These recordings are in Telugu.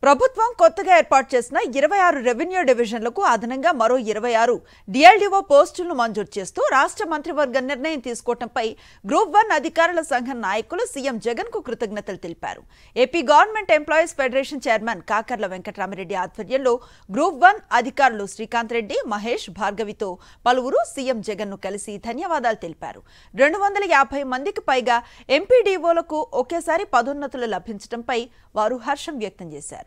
ప్రభుత్వం కొత్తగా ఏర్పాటు చేసిన ఇరవై ఆరు రెవెన్యూ డివిజన్లకు అదనంగా మరో ఇరవై ఆరు డిఎల్డీఓ పోస్టులను మంజూరు చేస్తూ రాష్ట్ర మంత్రివర్గం నిర్ణయం తీసుకోవడంపై గ్రూప్ వన్ అధికారుల సంఘం నాయకులు సీఎం జగన్ కు కృతజ్ఞతలు తెలిపారు AP government employees federation chairman Kakarla Venkatramireddy ఆధ్వర్యంలో గ్రూప్ వన్ అధికారులు శ్రీకాంత్ రెడ్డి మహేష్ భార్గవితో పలువురు సీఎం జగన్ ను కలిసి ధన్యవాదాలు తెలిపారు రెండు వందల యాభై మందికి పైగా ఎంపీడీఓలకు ఒకేసారి పదోన్నతులు లభించడంపై వారు హర్షం వ్యక్తం చేశారు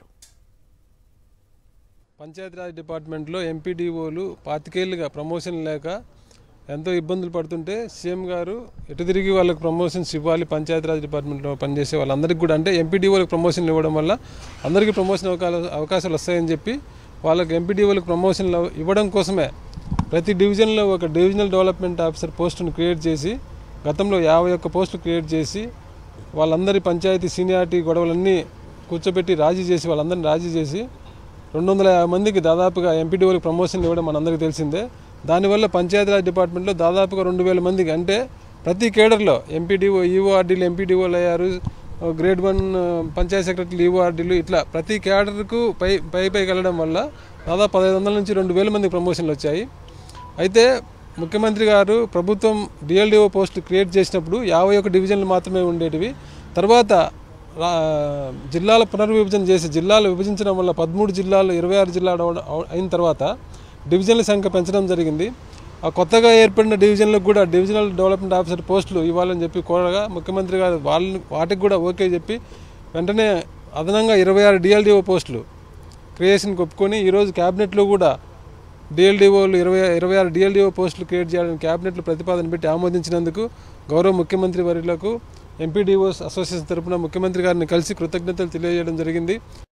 పంచాయతీరాజ్ డిపార్ట్మెంట్లో ఎంపీడీఓలు పాతికేళ్ళుగా ప్రమోషన్ లేక ఎంతో ఇబ్బందులు పడుతుంటే సీఎం గారు ఎటు తిరిగి వాళ్ళకి ప్రమోషన్స్ ఇవ్వాలి పంచాయతీరాజ్ డిపార్ట్మెంట్లో పనిచేసే వాళ్ళందరికీ కూడా అంటే ఎంపీడీఓలకు ప్రమోషన్లు ఇవ్వడం వల్ల అందరికీ ప్రమోషన్ అవకాశాలు అవకాశాలు వస్తాయని చెప్పి వాళ్ళకి ఎంపీడీఓలకు ప్రమోషన్లు ఇవ్వడం కోసమే ప్రతి డివిజన్లో ఒక డివిజనల్ డెవలప్మెంట్ ఆఫీసర్ పోస్టును క్రియేట్ చేసి గతంలో యాభై ఒక్క పోస్టులు క్రియేట్ చేసి వాళ్ళందరి పంచాయతీ సీనియారిటీ గొడవలన్నీ కూర్చోబెట్టి రాజీ చేసి వాళ్ళందరినీ రాజీ చేసి రెండు వందల యాభై మందికి దాదాపుగా ఎంపీడీఓలకు ప్రమోషన్లు ఇవ్వడం మనందరికీ తెలిసిందే దానివల్ల పంచాయతీరాజ్ డిపార్ట్మెంట్లో దాదాపుగా రెండు వేల మందికి అంటే ప్రతి కేడర్లో ఎంపీడీఓ ఈఓఆర్డీలు ఎంపీడీఓలు అయ్యారు గ్రేడ్ వన్ పంచాయతీ సెక్రటరీలు ఈఓఆర్డీలు ఇట్లా ప్రతి కేడర్కు పై పై పైకి వెళ్ళడం వల్ల దాదాపు పదహైదు వందల నుంచి రెండు వేల మందికి ప్రమోషన్లు వచ్చాయి అయితే ముఖ్యమంత్రి గారు ప్రభుత్వం డిఎల్డిఓ పోస్ట్ క్రియేట్ చేసినప్పుడు యాభై ఒక డివిజన్లు మాత్రమే ఉండేటివి తర్వాత రా- జిల్లాల పునర్విభజన చేసి జిల్లాలు విభజించడం వల్ల పదమూడు జిల్లాలు ఇరవై ఆరు జిల్లాలు అవడ- అవ- అయిన తర్వాత డివిజన్ల సంఖ్య పెంచడం జరిగింది ఆ కొత్తగా ఏర్పడిన డివిజన్లకు కూడా డివిజనల్ డెవలప్మెంట్ ఆఫీసర్ పోస్టులు ఇవ్వాలని చెప్పి కోరగా ముఖ్యమంత్రి గారు వాళ్ళని వాటికి కూడా ఓకే చెప్పి వెంటనే అదనంగా ఇరవై ఆరు డిఎల్డిఓ పోస్టులు క్రియేషన్కి ఒప్పుకొని ఈరోజు క్యాబినెట్లో కూడా డిఎల్డిఓలు ఇరవై ఇరవై ఆరు డిఎల్డిఓ పోస్టులు క్రియేట్ చేయాలని క్యాబినెట్లో ప్రతిపాదన పెట్టి ఆమోదించినందుకు గౌరవ ముఖ్యమంత్రి వర్యులకు ఎంపీడీఓస్ అసోసియేషన్ తరపున ముఖ్యమంత్రి గారిని కలిసి కృతజ్ఞతలు తెలియజేయడం జరిగింది